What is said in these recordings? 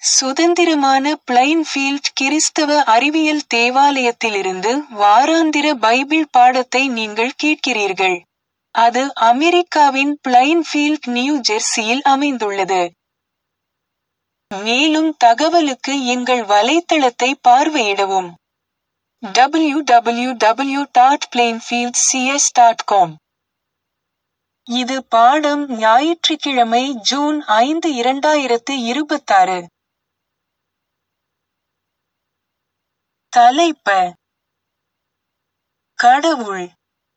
சுதந்திரமான பிளைன்ஃபீல்ட் கிறிஸ்தவ அறிவியல் தேவாலயத்திலிருந்து வாராந்திர பைபிள் பாடத்தை நீங்கள் கேட்கிறீர்கள். அது அமெரிக்காவின் பிளைன்ஃபீல்ட் நியூ ஜெர்சியில் அமைந்துள்ளது. மேலும் தகவலுக்கு எங்கள் வலைத்தளத்தை பார்வையிடவும். www.plainfieldcs.com இது பாடம் ஞாயிற்றுக்கிழமை ஜூன் ஐந்து இரண்டாயிரத்து இருபத்தாறு. தலைப்ப கடவுள்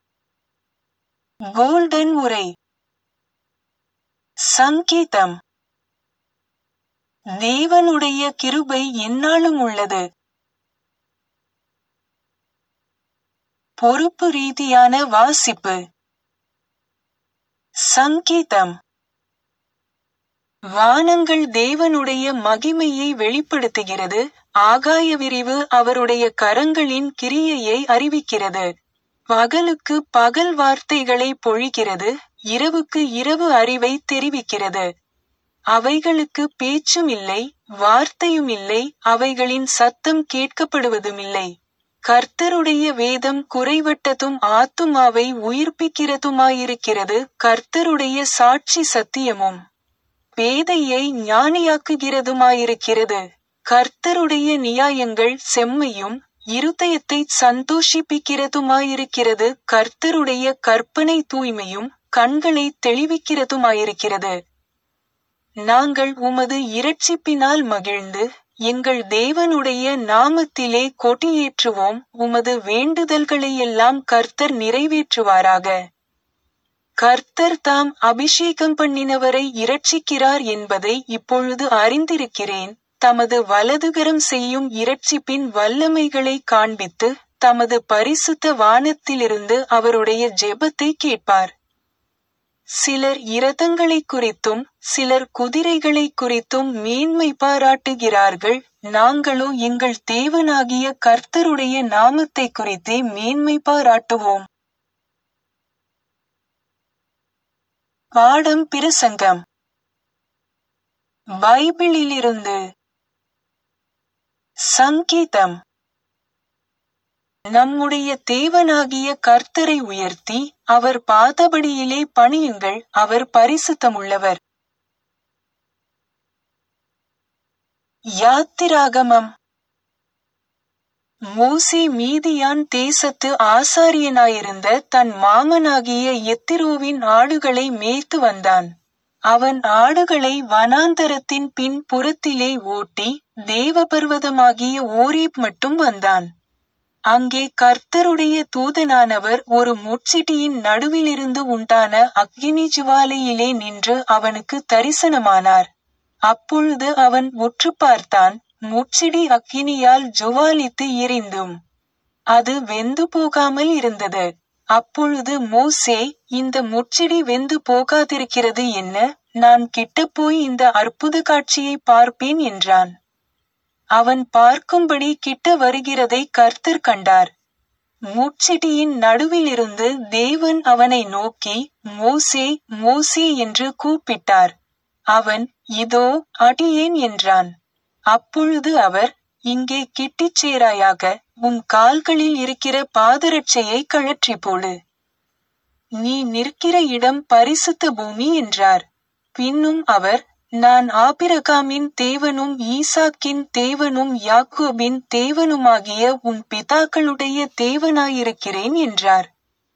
கோல்டன் உரை சங்கீதம் தேவனுடைய கிருபை எந்நாளும் உள்ளது. பொறுப்பு ரீதியான வாசிப்பு சங்கீதம் வானங்கள் தேவனுடைய மகிமையை வெளிப்படுத்துகிறது ஆகாய விரிவு அவருடைய கரங்களின் கிரியையை அறிவிக்கிறது. பகலுக்கு பகல் வார்த்தைகளை பொழிகிறது இரவுக்கு இரவு அறிவை தெரிவிக்கிறது. அவைகளுக்கு பேச்சும் இல்லை வார்த்தையும் இல்லை அவைகளின் சத்தம் கேட்கப்படுவதுமில்லை. கர்த்தருடைய வேதம் குறைவட்டதும் ஆத்துமாவை உயிர்ப்பிக்கிறதுமாயிருக்கிறது கர்த்தருடைய சாட்சி சத்தியமும். பேதையை ஞானியாக்குகிறதுமாயிருக்கிறது. கர்த்தருடைய நியாயங்கள் செம்மையும் இருதயத்தைச் சந்தோஷிப்பிக்கிறதுமாயிருக்கிறது கர்த்தருடைய கற்பனை தூய்மையும் கண்களைத் தெளிவிக்கிறதுமாயிருக்கிறது. நாங்கள் உமது இரட்சிப்பினால் மகிழ்ந்து எங்கள் தேவனுடைய நாமத்திலே கொடியேற்றுவோம் உமது வேண்டுதல்களையெல்லாம் கர்த்தர் நிறைவேற்றுவாராக. கர்த்தர் தாம் அபிஷேகம் பண்ணினவரை இரட்சிக்கிறார் என்பதை இப்பொழுது அறிந்திருக்கிறேன் தமது வலதுகரம் செய்யும் இரட்சிப்பின் வல்லமைகளைக் காண்பித்து தமது பரிசுத்த வானத்திலிருந்து அவருடைய ஜெபத்தை கேட்பார். சிலர் இரதங்களைக் குறித்தும் சிலர் குதிரைகளைக் குறித்தும் மேன்மை பாராட்டுகிறார்கள் நாங்களோ எங்கள் தேவனாகிய கர்த்தருடைய நாமத்தைக் குறித்தே மேன்மை பாராட்டுவோம். பாடம் பிரசங்கம் பைபிளிலிருந்து சங்கீதம் நம்முடைய தேவனாகிய கர்த்தரை உயர்த்தி அவர் பாதபடியிலே பணியுங்கள் அவர் பரிசுத்தமுள்ளவர். யாத்திராகமம் மோசே மீதியான் தேசத்து ஆசாரியனாயிருந்த தன் மாமனாகிய எத்திரோவின் ஆடுகளை மேய்த்து வந்தான். அவன் ஆடுகளை வனாந்தரத்தின் பின் புறத்திலே ஓட்டி தேவபர்வதமாகிய ஓரேப் மட்டும் வந்தான். அங்கே கர்த்தருடைய தூதனானவர் ஒரு முட்செடியின் நடுவிலிருந்து உண்டான அக்கினி ஜுவாலையிலே நின்று அவனுக்கு தரிசனமானார். அப்பொழுது அவன் உற்று பார்த்தான் முட்செடி அக்கினியால் ஜுவாலித்து எரிந்தும். அது வெந்து போகாமல் இருந்தது. அப்பொழுது மோசே இந்த முட்செடி வெந்து போகாதிருக்கிறது என்ன நான் கிட்டப்போய் இந்த அற்புத காட்சியை பார்ப்பேன் என்றான். அவன் பார்க்கும்படி கிட்ட வருகிறதை கர்த்தர் கண்டார். முட்செடியின் நடுவிலிருந்து தேவன் அவனை நோக்கி மோசே மோசே என்று கூப்பிட்டார். அவன் இதோ அடியேன் என்றான். அப்பொழுது அவர் இங்கே கிட்டிச் சேராயாக உன் கால்களில் இருக்கிற பாதரட்சையை கழற்றி போடு. நீ நிற்கிற இடம் பரிசுத்த பூமி என்றார். பின்னும் அவர் நான் ஆபிரகாமின் தேவனும் ஈசாக்கின் தேவனும் யாக்கோபின் தேவனுமாகிய உன் பிதாக்களுடைய தேவனாயிருக்கிறேன் என்றார்.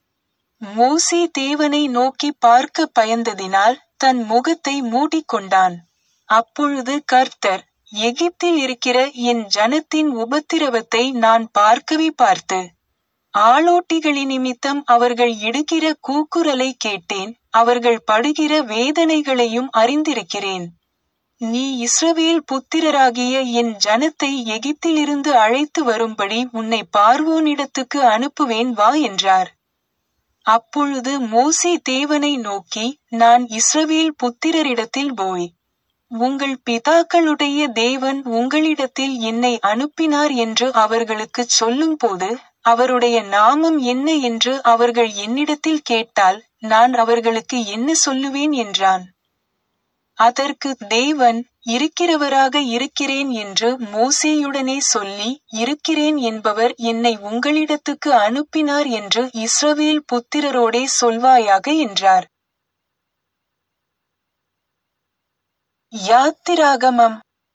மோசே தேவனை நோக்கி பார்க்க பயந்ததினால் தன் முகத்தை மூடிக்கொண்டான். அப்பொழுது கர்த்தர் எகிப்தில் இருக்கிற என் ஜனத்தின் உபத்திரவத்தை நான் பார்க்கவே பார்த்து ஆளோட்டிகளினிமித்தம் அவர்கள் இடுகிற கூக்குரலை கேட்டேன் அவர்கள் படுகிற வேதனைகளையும் அறிந்திருக்கிறேன். நீ இஸ்ரவேல் புத்திரராகிய என் ஜனத்தை எகிப்திலிருந்து அழைத்து வரும்படி உன்னை பார்வோனிடத்துக்கு அனுப்புவேன் வா என்றார். அப்பொழுது மோசே தேவனை நோக்கி நான் இஸ்ரவேல் புத்திரரிடத்தில் போய் உங்கள் பிதாக்களுடைய தேவன் உங்களிடத்தில் என்னை அனுப்பினார் என்று அவர்களுக்குச் சொல்லும்போது அவருடைய நாமம் என்ன என்று அவர்கள் என்னிடத்தில் கேட்டால் நான் அவர்களுக்கு என்ன சொல்லுவேன் என்றான். அதற்கு தேவன் இருக்கிறவராக இருக்கிறேன் என்று மோசேயுடனே சொல்லி இருக்கிறேன் என்பவர் என்னை உங்களிடத்துக்கு அனுப்பினார் என்று இஸ்ரவேல் புத்திரரோடே சொல்வாயாக என்றார் யாத்திராகமம்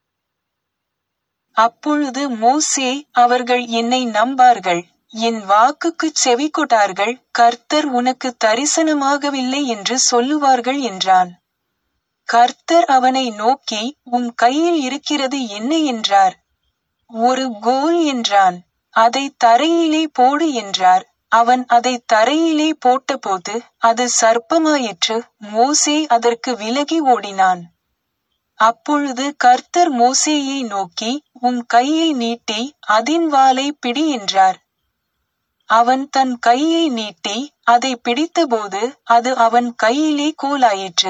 அப்பொழுது மோசே அவர்கள் என்னை நம்பார்கள் என் வாக்குக்குச் செவி கொட்டார்கள் கர்த்தர் உனக்கு தரிசனமாகவில்லை என்று சொல்லுவார்கள் என்றான் கர்த்தர் அவனை நோக்கி உன் கையில் இருக்கிறது என்ன என்றார் ஒரு கோல் என்றான் அதை தரையிலே போடு என்றார் அவன் அதை தரையிலே போட்டபோது அது சர்ப்பமாயிற்று மோசே அதற்கு விலகி ஓடினான் அப்பொழுது கர்த்தர் மோசேயை நோக்கி உன் கையை நீட்டி அதின் வாலை பிடி என்றார் அவன் தன் கையை நீட்டி அதை பிடித்தபோது அது அவன் கையிலே கோலாயிற்று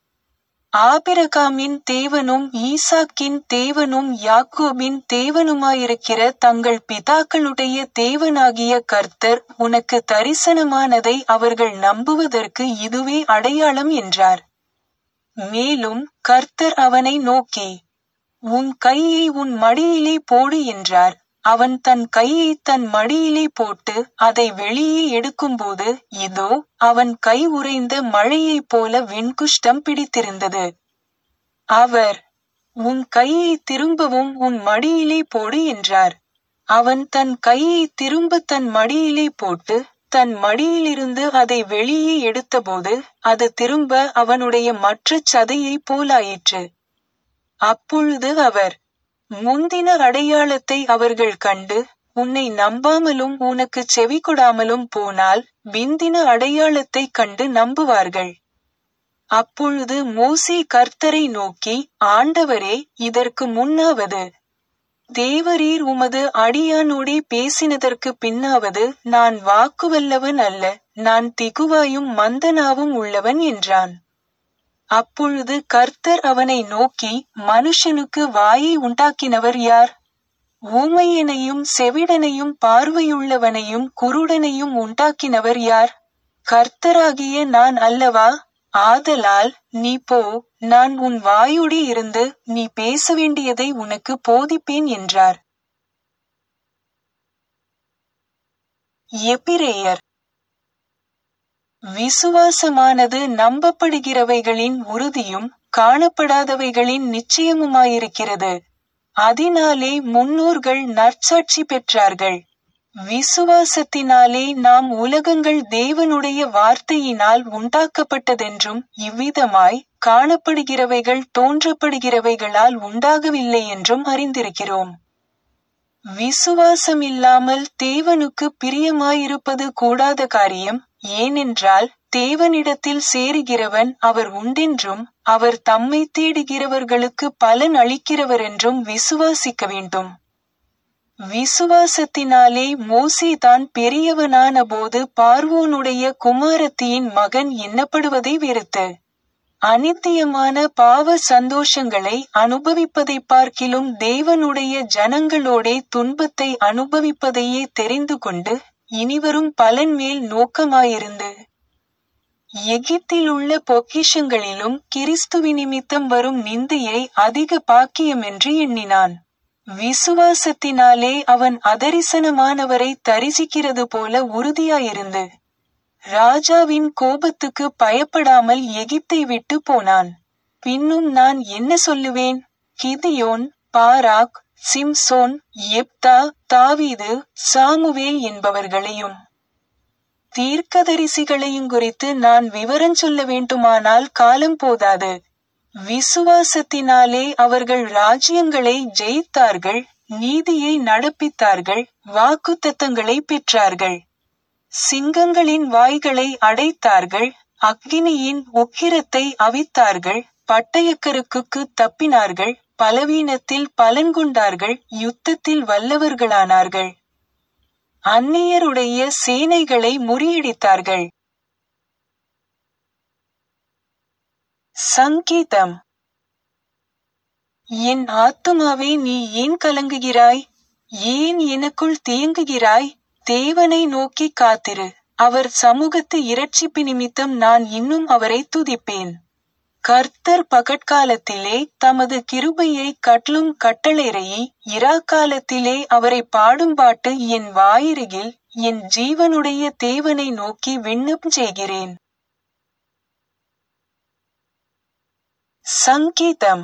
ஆபிரகாமின் தேவனும் ஈசாக்கின் தேவனும் யாக்கோபின் தேவனுமாயிருக்கிற தங்கள் பிதாக்களுடைய தேவனாகிய கர்த்தர் உனக்கு தரிசனமானதை அவர்கள் நம்புவதற்கு இதுவே அடையாளம் என்றார் மேலும் கர்த்தர் அவனை நோக்கி உன் கையை உன் மடியிலே போடு என்றார் அவன் தன் கையை தன் மடியிலே போட்டு அதை வெளியே எடுக்கும்போது இதோ அவன் கை உறைந்த மழையைப் போல வெண்குஷ்டம் பிடித்திருந்தது அவர் உன் கையை திரும்பவும் உன் மடியிலே போடு என்றார் அவன் தன் கையை திரும்ப தன் மடியிலே போட்டு தன் மடியிலிருந்து அதை வெளியே எடுத்தபோது அது திரும்ப அவனுடைய மற்ற சதையை போலாயிற்று அப்பொழுது அவர் முந்தின அடையாளத்தை அவர்கள் கண்டு உன்னை நம்பாமலும் உனக்கு செவி கொடாமலும் போனால் பிந்தின அடையாளத்தை கண்டு நம்புவார்கள் அப்பொழுது மோசே கர்த்தரை நோக்கி ஆண்டவரே இதற்கு முன்னாவது தேவரீர் உமது அடியானோடே பேசினதற்கு பின்னாவது நான் வாக்குவல்லவன் அல்ல நான் திகுவாயும் மந்தனாவும் உள்ளவன் என்றான் அப்பொழுது கர்த்தர் அவனை நோக்கி மனுஷனுக்கு வாயை உண்டாக்கினவர் யார் ஊமையனையும் செவிடனையும் பார்வையுள்ளவனையும் குருடனையும் உண்டாக்கினவர் யார் கர்த்தராகிய நான் அல்லவா ஆதலால் நீ போ நான் உன் வாயோடே இருந்து நீ பேச வேண்டியதை உனக்கு போதிப்பேன் என்றார் எபிரேயர் விசுவாசமானது நம்பப்படுகிறவைகளின் உறுதியும் காணப்படாதவைகளின் நிச்சயமுமாயிருக்கிறது அதனாலே முன்னோர்கள் நற்சாட்சி பெற்றார்கள் விசுவாசத்தினாலே நாம் உலகங்கள் தேவனுடைய வார்த்தையினால் உண்டாக்கப்பட்டதென்றும் இவ்விதமாய் காணப்படுகிறவைகள் தோன்றப்படுகிறவைகளால் உண்டாகவில்லை என்றும் அறிந்திருக்கிறோம் விசுவாசம் இல்லாமல் தேவனுக்கு பிரியமாயிருப்பது கூடாத காரியம் ஏனென்றால் தேவனிடத்தில் சேருகிறவன் அவர் உண்டென்றும் அவர் தம்மை தேடுகிறவர்களுக்கு பலன் அளிக்கிறவரென்றும் விசுவாசிக்க வேண்டும் விசுவாசத்தினாலே மோசே தான் பெரியவனான போது பார்வோனுடைய குமாரத்தியின் மகன் எண்ணப்படுவதை வெறுத்து அனித்தியமான பாவ சந்தோஷங்களை அனுபவிப்பதை பார்க்கிலும் தேவனுடைய ஜனங்களோடே துன்பத்தை அனுபவிப்பதையே தெரிந்து கொண்டு இனிவரும் பலன் மேல் நோக்கமாயிருந்து எகிப்திலுள்ள பொக்கிஷங்களிலும் கிறிஸ்துவி நிமித்தம் வரும் நிந்தையை அதிக பாக்கியமென்று எண்ணினான் விசுவாசத்தினாலே அவன் அதரிசனமானவரை தரிசிக்கிறது போல உறுதியாயிருந்து ராஜாவின் கோபத்துக்கு பயப்படாமல் எகிப்தை விட்டு போனான் பின்னும் நான் என்ன சொல்லுவேன் கிதியோன் பாராக் சிம்சோன் எப்தா தாவீது சாமுவேல் என்பவர்களையும் தீர்க்கதரிசிகளையும் குறித்து நான் விவரம் சொல்ல வேண்டுமானால் காலம் போதாது விசுவாசத்தினாலே அவர்கள் ராஜ்யங்களை ஜெயித்தார்கள் நீதியை நடப்பித்தார்கள் வாக்குத்தத்தங்களை பெற்றார்கள் சிங்கங்களின் வாய்களை அடைத்தார்கள் அக்கினியின் உக்கிரத்தை அவித்தார்கள் பட்டயக்கருக்குக்கு தப்பினார்கள் பலவீனத்தில் பலன் கொண்டார்கள் யுத்தத்தில் வல்லவர்களானார்கள் அந்நியருடைய சேனைகளை முறியடித்தார்கள் சங்கீதம் என் ஆத்துமாவே நீ ஏன் கலங்குகிறாய் ஏன் எனக்குள் தேங்குகிறாய் தேவனை நோக்கி காத்திரு அவர் சமூகத்து இரட்சிப்பு நிமித்தம் நான் இன்னும் அவரை துதிப்பேன் கர்த்தர் பகற்காலத்திலே தமது கிருபையை கட்லும் கட்டளைரையை இராக்காலத்திலே அவரை பாடும்பாட்டு என் வாயிருகில் என் ஜீவனுடைய தேவனை நோக்கி விண்ணப்பம் செய்கிறேன் சங்கீதம்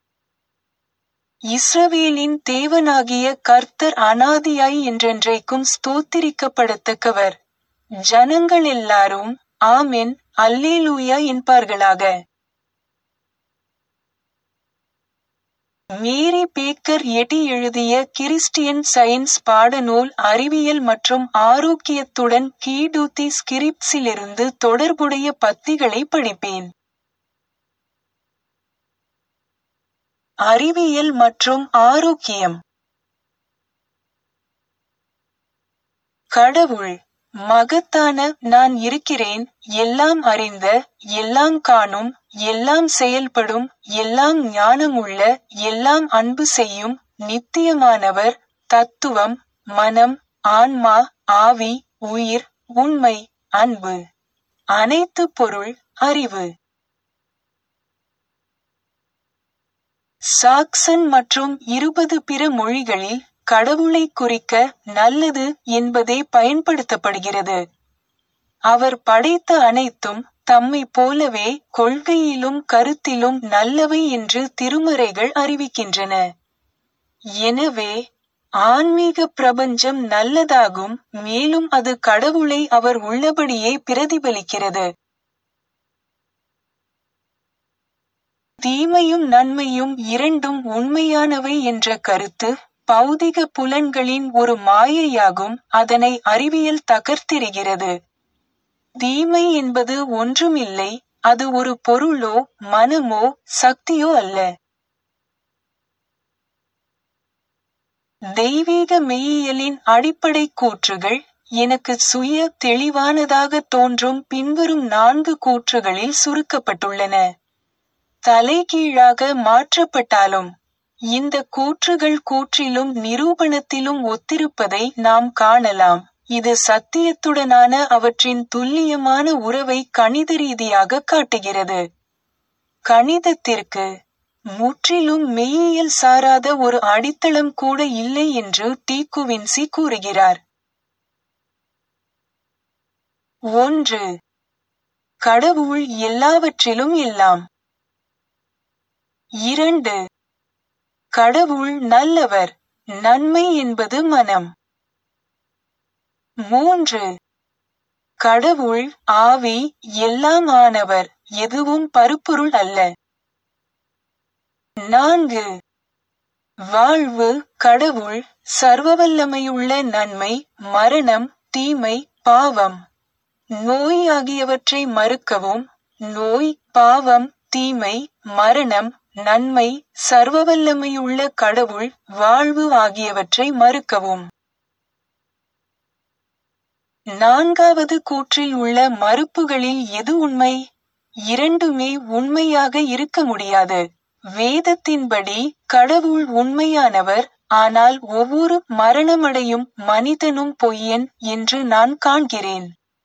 இஸ்ரவேலின் தேவனாகிய கர்த்தர் அனாதியாய் என்றென்றைக்கும் ஸ்தோத்திரிக்கப்படத்தக்கவர் ஜனங்கள் எல்லாரும் ஆமென் அல்லேலூயா என்பார்களாக மேரி பேக்கர் எட்டி எழுதிய கிறிஸ்டியன் சயின்ஸ் பாடநூல் அறிவியல் மற்றும் ஆரோக்கியத்துடன் கீடூத்தி ஸ்கிரிப்ஸிலிருந்து தொடர்புடைய பத்திகளை படிப்பேன் அறிவியல் மற்றும் ஆரோக்கியம் கடவுள் மகத்தான நான் இருக்கிறேன் எல்லாம் அறிந்த எல்லாம் காணும் எல்லாம் செயல்படும் எல்லாம் ஞானமுள்ள எல்லாம் அன்பு செய்யும் நித்தியமானவர் தத்துவம் மனம் ஆன்மா ஆவி உயிர் உண்மை அன்பு அனைத்து பொருள் அறிவு சாக்சன் மற்றும் இருபது பிற மொழிகளில் கடவுளை குறிக்க நல்லது என்பதே பயன்படுத்தப்படுகிறது அவர் படைத்த அனைத்தும் தம்மை போலவே கொள்கையிலும் கருத்திலும் நல்லவை என்று திருமறைகள் அறிவிக்கின்றன எனவே ஆன்மீக பிரபஞ்சம் நல்லதாகும் மேலும் அது கடவுளை அவர் உள்ளபடியே பிரதிபலிக்கிறது தீமையும் நன்மையும் இரண்டும் உண்மையானவை என்ற கருத்து பௌதிக புலன்களின் ஒரு மாயையாகும் அதனை அறிவியல் தகர்த்தெறிகிறது தீமை என்பது ஒன்றுமில்லை அது ஒரு பொருளோ மனமோ சக்தியோ அல்ல தெய்வீக மெய்யியலின் அடிப்படை கூற்றுகள் எனக்கு சுய தெளிவானதாக தோன்றும் பின்வரும் நான்கு கூற்றுகளில் சுருக்கப்பட்டுள்ளன தலைகீழாக மாற்றப்பட்டாலும் இந்த கூற்றுகள் கூற்றிலும் நிரூபணத்திலும் ஒத்திருப்பதை நாம் காணலாம் இது சத்தியத்துடனான அவற்றின் துல்லியமான உறவை கணித ரீதியாக காட்டுகிறது கணிதத்திற்கு முற்றிலும் மெய்யியல் சாராத ஒரு அடித்தளம் கூட இல்லை என்று டீகுவின்சி கூறுகிறார் ஒன்று கடவுள் எல்லாவற்றிலும் எல்லாம் இரண்டு கடவுள் நல்லவர் நன்மை என்பது மனம் மூன்று கடவுள் ஆவி எல்லாம் ஆனவர் எதுவும் பருப்பொருள் அல்ல நான்கு வாழ்வு கடவுள் சர்வவல்லமையுள்ள நன்மை மரணம் தீமை பாவம் நோய் ஆகியவற்றை மறுக்கவும் நோய் பாவம் தீமை மரணம் நன்மை சர்வவல்லமையுள்ள கடவுள் வாழ்வு ஆகியவற்றை மறுக்கவும் நான்காவது கூற்றில் உள்ள மறுப்புகளில் எது உண்மை இரண்டுமே உண்மையாக இருக்க முடியாது வேதத்தின்படி கடவுள் உண்மையானவர் ஆனால் ஒவ்வொரு மரணமடையும் மனிதனும் பொய்யன் என்று நான் காண்கிறேன்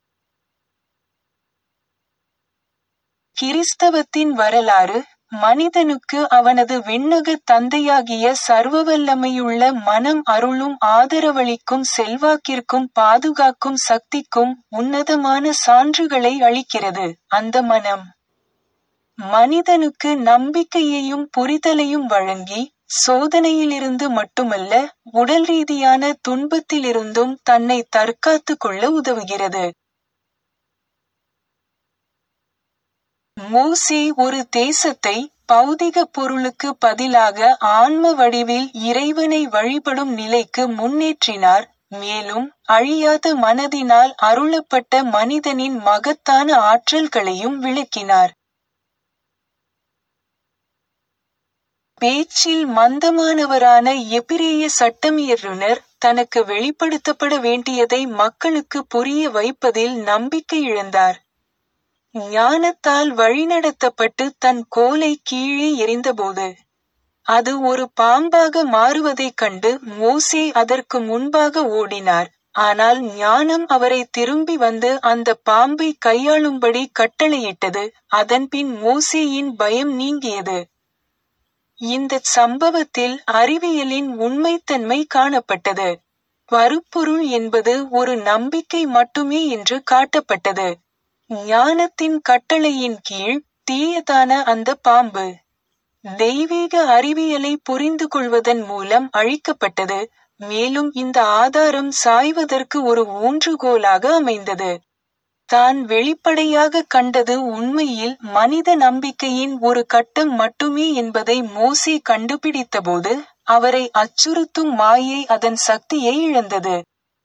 கிறிஸ்தவத்தின் வரலாறு மனிதனுக்கு அவனது விண்ணக தந்தையாகிய சர்வவல்லமையுள்ள மனம் அருளும் ஆதரவளிக்கும் செல்வாக்கிற்கும் பாதுகாக்கும் சக்திக்கும் உன்னதமான சான்றுகளை அளிக்கிறது அந்த மனம் மனிதனுக்கு நம்பிக்கையையும் புரிதலையும் வழங்கி சோதனையிலிருந்து மட்டுமல்ல உடல் ரீதியான துன்பத்திலிருந்தும் தன்னை தற்காத்து கொள்ள உதவுகிறது மோசே ஒரு தேசத்தை பௌதிக பொருளுக்கு பதிலாக ஆன்ம வடிவில் இறைவனை வழிபடும் நிலைக்கு முன்னேற்றினார் மேலும் அழியாத மனதினால் அருளப்பட்ட மனிதனின் மகத்தான ஆற்றல்களையும் விளக்கினார் பேச்சில் மந்தமானவரான எபிரேய சட்டமியருனர் தனக்கு வெளிப்படுத்தப்பட வேண்டியதை மக்களுக்கு புரிய வைப்பதில் நம்பிக்கை இழந்தார் ஞானத்தால் வழிநடத்தப்பட்டு தன் கோலை கீழே எறிந்தபோது அது ஒரு பாம்பாக மாறுவதைக் கண்டு மோசே அதற்கு முன்பாக ஓடினார் ஆனால் ஞானம் அவரை திரும்பி வந்து அந்த பாம்பை கையாளும்படி கட்டளையிட்டது அதன்பின் மோசேயின் பயம் நீங்கியது இந்த சம்பவத்தில் அறிவியலின் உண்மைத்தன்மை காணப்பட்டது பருப்பொருள் என்பது ஒரு நம்பிக்கை மட்டுமே என்று காட்டப்பட்டது ஞானத்தின் கட்டளையின் கீழ் தீயதான அந்த பாம்பு தெய்வீக அறிவியலை புரிந்து கொள்வதன் மூலம் அழிக்கப்பட்டது மேலும் இந்த ஆதாரம் சாய்வதற்கு ஒரு ஊன்றுகோலாக அமைந்தது தான் வெளிப்படையாக கண்டது உண்மையில் மனித நம்பிக்கையின் ஒரு கட்டம் மட்டுமே என்பதை மோசே கண்டுபிடித்தபோது அவரை அச்சுறுத்தும் மாயை அதன் சக்தியை இழந்தது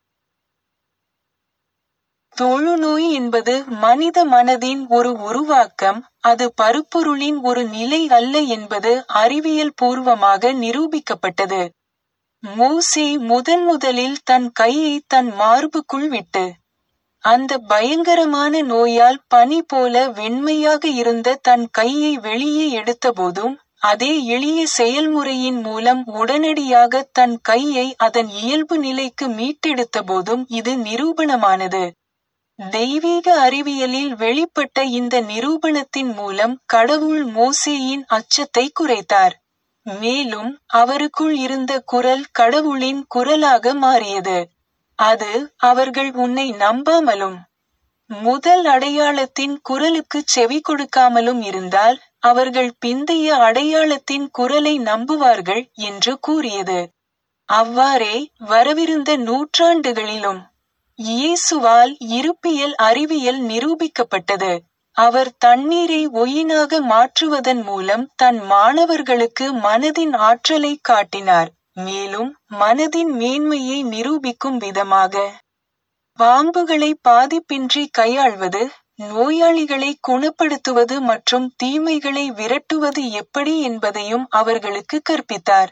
தொழுநோய் என்பது மனித மனதின் ஒரு உருவாக்கம் அது பருப்பொருளின் ஒரு நிலை அல்ல என்பது அறிவியல் பூர்வமாக நிரூபிக்கப்பட்டது மோசே முதன் முதலில் தன் கையை தன் மார்புக்குள் விட்டு அந்த பயங்கரமான நோயால் பனி போல வெண்மையாக இருந்த தன் கையை வெளியே எடுத்தபோதும் அதே எளிய செயல்முறையின் மூலம் உடனடியாக தன் கையை அதன் இயல்பு நிலைக்கு மீட்டெடுத்த போதும் இது நிரூபணமானது தெய்வீக அறிவியலில் வெளிப்பட்ட இந்த நிரூபணத்தின் மூலம் கடவுள் மோசேயின் அச்சத்தை குறைத்தார் மேலும் அவருக்குள் இருந்த குரல் கடவுளின் குரலாக மாறியது அது அவர்கள் உன்னை நம்பாமலும் முதல் அடையாளத்தின் குரலுக்கு செவி கொடுக்காமலும் இருந்தால் அவர்கள் பிந்தைய அடையாளத்தின் குரலை நம்புவார்கள் என்று கூறியது அவ்வாறே வரவிருந்த நூற்றாண்டுகளிலும் இயேசுவால் இருப்பியல் அறிவியல் நிரூபிக்கப்பட்டது அவர் தண்ணீரை ஒயினாக மாற்றுவதன் மூலம் தன் மாணவர்களுக்கு மனதின் ஆற்றலை காட்டினார் மேலும் மனதின் மேன்மையை நிரூபிக்கும் விதமாக பாம்புகளை பாதிப்பின்றி கையாள்வது நோயாளிகளை குணப்படுத்துவது மற்றும் தீமைகளை விரட்டுவது எப்படி என்பதையும் அவர்களுக்கு கற்பித்தார்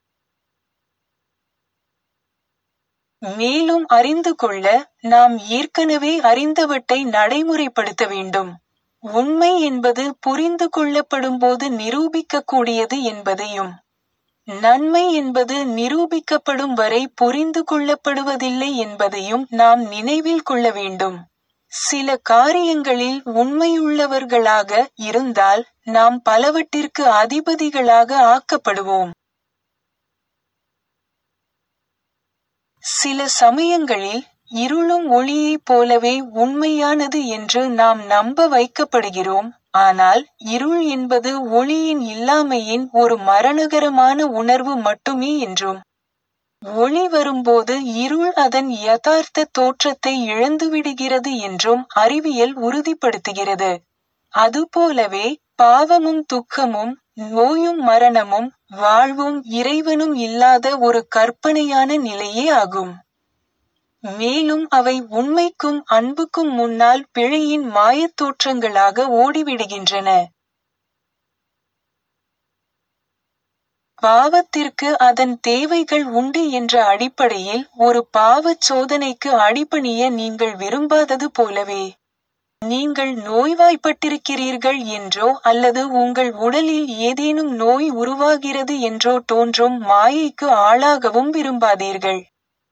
மேலும் அறிந்து கொள்ள நாம் ஏற்கனவே அறிந்தவற்றை நடைமுறைப்படுத்த வேண்டும் உண்மை என்பது புரிந்து கொள்ளப்படும்போது நிரூபிக்கக்கூடியது என்பதையும் நன்மை என்பது நிரூபிக்கப்படும் வரை புரிந்து கொள்ளப்படுவதில்லை என்பதையும் நாம் நினைவில் கொள்ள வேண்டும் சில காரியங்களில் உண்மையுள்ளவர்களாக இருந்தால் நாம் பலவற்றிற்கு அதிபதிகளாக ஆக்கப்படுவோம் சில சமயங்களில் இருளும் ஒளியைப் போலவே உண்மையானது என்று நாம் நம்ப வைக்கப்படுகிறோம் ஆனால் இருள் என்பது ஒளியின் இல்லாமையின் ஒரு மரணகரமான உணர்வு மட்டுமே என்றும் ஒளி வரும்போது இருள் அதன் யதார்த்த தோற்றத்தை இழந்துவிடுகிறது என்றும் அறிவியல் உறுதிப்படுத்துகிறது அதுபோலவே பாவமும் துக்கமும் நோயும் மரணமும் வாழ்வும் இறைவனும் இல்லாத ஒரு கற்பனையான நிலையே ஆகும் மேலும் அவை உண்மைக்கும் அன்புக்கும் முன்னால் பிழையின் மாயத் தோற்றங்களாக ஓடிவிடுகின்றன பாவத்திற்கு அதன் தேவைகள் உண்டு என்ற அடிப்படையில் ஒரு பாவச் சோதனைக்கு அடிபணிய நீங்கள் விரும்பாதது போலவே நீங்கள் நோய்வாய்ப்பட்டிருக்கிறீர்கள் என்றோ அல்லது உங்கள் உடலில் ஏதேனும் நோய் உருவாகிறது என்றோ தோன்றும் மாயைக்கு ஆளாகவும் விரும்பாதீர்கள்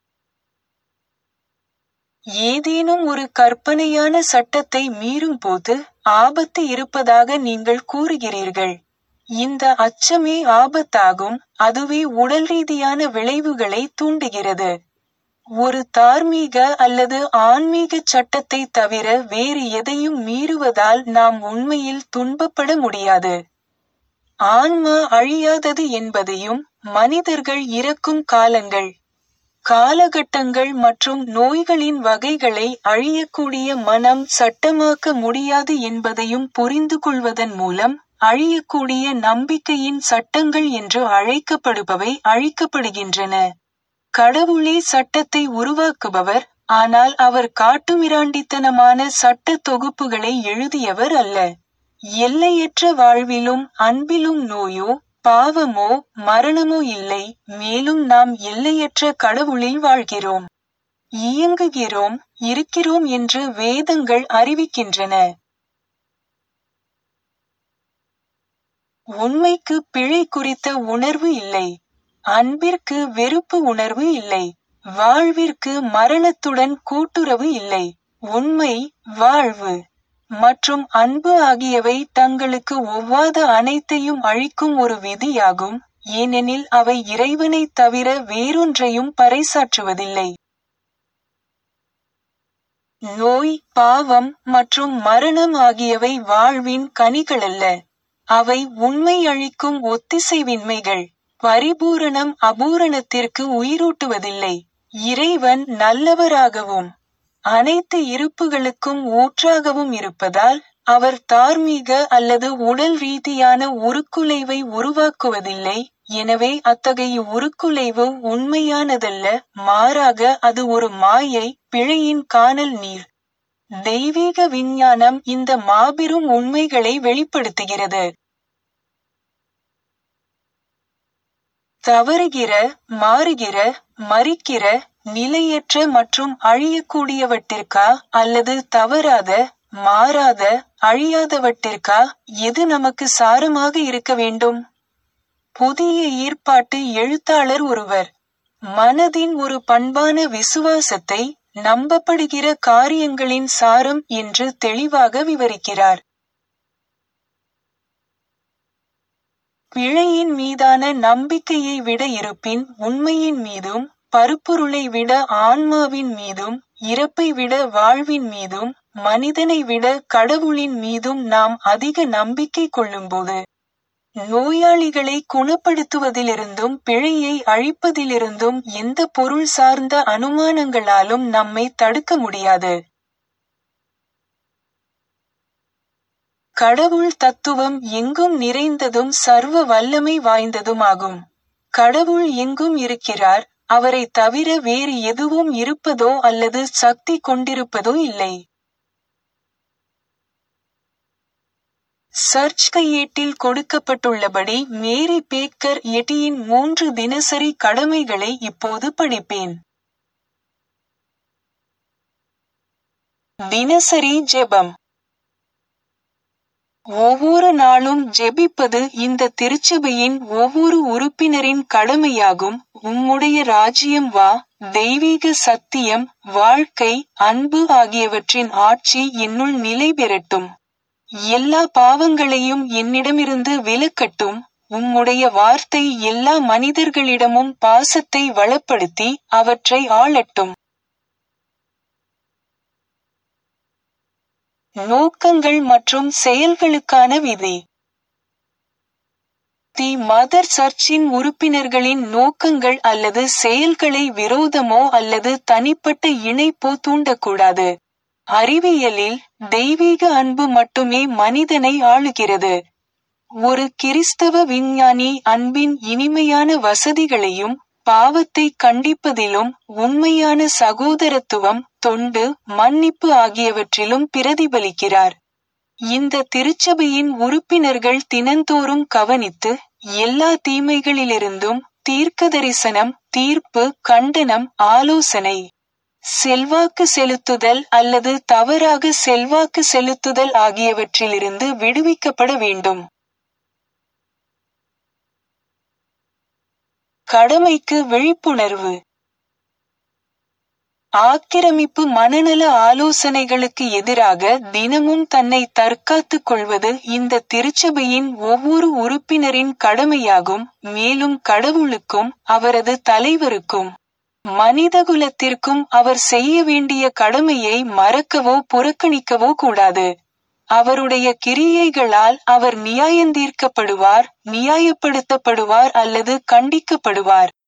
ஏதேனும் ஒரு கற்பனையான சட்டத்தை மீறும் போது ஆபத்து இருப்பதாக நீங்கள் கூறுகிறீர்கள் இந்த அச்சமே ஆபத்தாகும் அதுவே உடல் ரீதியான விளைவுகளை தூண்டுகிறது ஒரு தார்மீக அல்லது ஆன்மீக சட்டத்தை தவிர வேறு எதையும் மீறுவதால் நாம் உண்மையில் துன்பப்பட முடியாது ஆன்மா அழியாதது என்பதையும் மனிதர்கள் இறக்கும் காலங்கள் காலகட்டங்கள் மற்றும் நோய்களின் வகைகளை அழியக்கூடிய மனம் சட்டமாக்க முடியாது என்பதையும் புரிந்து கொள்வதன் மூலம் அழியக்கூடிய நம்பிக்கையின் சட்டங்கள் என்று அழைக்கப்படுபவை அழிக்கப்படுகின்றன கடவுளே சட்டத்தை உருவாக்குபவர் ஆனால் அவர் காட்டுமிராண்டித்தனமான சட்ட தொகுப்புகளை எழுதியவர் அல்ல எல்லையற்ற வாழ்விலும் அன்பிலும் நோயோ பாவமோ மரணமோ இல்லை மேலும் நாம் எல்லையற்ற கடவுளில் வாழ்கிறோம் இயங்குகிறோம் இருக்கிறோம் என்று வேதங்கள் அறிவிக்கின்றன உண்மைக்கு பிழை குறித்த உணர்வு இல்லை அன்பிற்கு வெறுப்பு உணர்வு இல்லை வாழ்விற்கு மரணத்துடன் கூட்டுறவு இல்லை உண்மை வாழ்வு மற்றும் அன்பு ஆகியவை தங்களுக்கு ஒவ்வாத அனைத்தையும் அழிக்கும் ஒரு விதியாகும் ஏனெனில் அவை இறைவனைத் தவிர வேறொன்றையும் பறைசாற்றுவதில்லை நோய் பாவம் மற்றும் மரணம் ஆகியவை வாழ்வின் கனிகளல்ல அவை உண்மை அளிக்கும் ஒத்திசைவின்மைகள் பரிபூரணம் அபூரணத்திற்கு உயிரூட்டுவதில்லை இறைவன் நல்லவராகவும் அனைத்து இருப்புகளுக்கும் ஊற்றாகவும் இருப்பதால் அவர் தார்மீக அல்லது உடல் ரீதியான உருக்குலைவை உருவாக்குவதில்லை எனவே அத்தகைய உருக்குலைவு உண்மையானதல்ல மாறாக அது ஒரு மாயை பிழையின் காணல் நீர் தெய்வீக விஞ்ஞானம் இந்த மாபெரும் உண்மைகளை வெளிப்படுத்துகிறது தவறுகிற மாறுகிற மறிக்கிற நிலையற்ற மற்றும் அழியக்கூடியவற்றிற்கா அல்லது தவறாத மாறாத அழியாதவற்றிற்கா எது நமக்கு சாரமாக இருக்க வேண்டும் புதிய ஈர்ப்பாட்டு எழுத்தாளர் ஒருவர் மனதின் ஒரு பண்பான விசுவாசத்தை நம்பப்படுகிற காரியங்களின் சாரம் என்று தெளிவாக விவரிக்கிறார் பிழையின் மீதான நம்பிக்கையை விட இருப்பின் உண்மையின் மீதும் பருப்பொருளை விட ஆன்மாவின் மீதும் இறப்பை விட வாழ்வின் மீதும் மனிதனை விட கடவுளின் மீதும் நாம் அதிக நம்பிக்கை கொள்ளும்போது நோயாளிகளை குணப்படுத்துவதிலிருந்தும் பிழையை அழிப்பதிலிருந்தும் எந்த பொருள் சார்ந்த அனுமானங்களாலும் நம்மை தடுக்க முடியாது கடவுள் தத்துவம் எங்கும் நிறைந்ததும் சர்வ வல்லமை வாய்ந்ததுமாகும் கடவுள் எங்கும் இருக்கிறார் அவரை தவிர வேறு எதுவும் இருப்பதோ அல்லது சக்தி கொண்டிருப்பதோ இல்லை சர்ச் கையேட்டில் கொடுக்கப்பட்டுள்ளபடி மேரி பேக்கர் எட்டியின் மூன்று தினசரி கடமைகளை இப்போது படிப்பேன் தினசரி ஜெபம் ஒவ்வொரு நாளும் ஜெபிப்பது இந்த திருச்சபையின் ஒவ்வொரு உறுப்பினரின் கடமையாகும் உம்முடைய ராஜ்யம் வா தெய்வீக சத்தியம் வாழ்க்கை அன்பு ஆகியவற்றின் ஆட்சி என்னுள் நிலை பெறட்டும் எல்லா பாவங்களையும் என்னிடமிருந்து விலக்கட்டும் உம்முடைய வார்த்தை எல்லா மனிதர்களிடமும் பாசத்தை வளப்படுத்தி அவற்றை ஆளட்டும் நோக்கங்கள் மற்றும் செயல்களுக்கான விதி தி மதர் சர்ச்சின் உறுப்பினர்களின் நோக்கங்கள் அல்லது செயல்களை விரோதமோ அல்லது தனிப்பட்ட இணைப்போ தூண்டக்கூடாது அறிவியலில் தெய்வீக அன்பு மட்டுமே மனிதனை ஆளுகிறது ஒரு கிறிஸ்தவ விஞ்ஞானி அன்பின் இனிமையான வசதிகளையும் பாவத்தை கண்டிப்பதிலும் உண்மையான சகோதரத்துவம் தொண்டு மன்னிப்பு ஆகியவற்றிலும் பிரதிபலிக்கிறார் இந்த திருச்சபையின் உறுப்பினர்கள் தினந்தோறும் கவனித்து எல்லா தீமைகளிலிருந்தும் தீர்க்க தரிசனம் தீர்ப்பு கண்டனம் ஆலோசனை செல்வாக்கு செலுத்துதல் அல்லது தவறாக செல்வாக்கு செலுத்துதல் ஆகியவற்றிலிருந்து விடுவிக்கப்பட வேண்டும் கடமைக்கு விழிப்புணர்வு ஆக்கிரமிப்பு மனநல ஆலோசனைகளுக்கு எதிராக தினமும் தன்னை தற்காத்துக் கொள்வது இந்த திருச்சபையின் ஒவ்வொரு உறுப்பினரின் கடமையாகும் மேலும் கடவுளுக்கும் அவரது தலைவருக்கும் மனிதகுலத்திற்கும் அவர் செய்ய வேண்டிய கடமையை மறக்கவோ புறக்கணிக்கவோ கூடாது அவருடைய கிரியைகளால் அவர் நியாயந்தீர்க்கப்படுவார் நியாயப்படுத்தப்படுவார் அல்லது கண்டிக்கப்படுவார்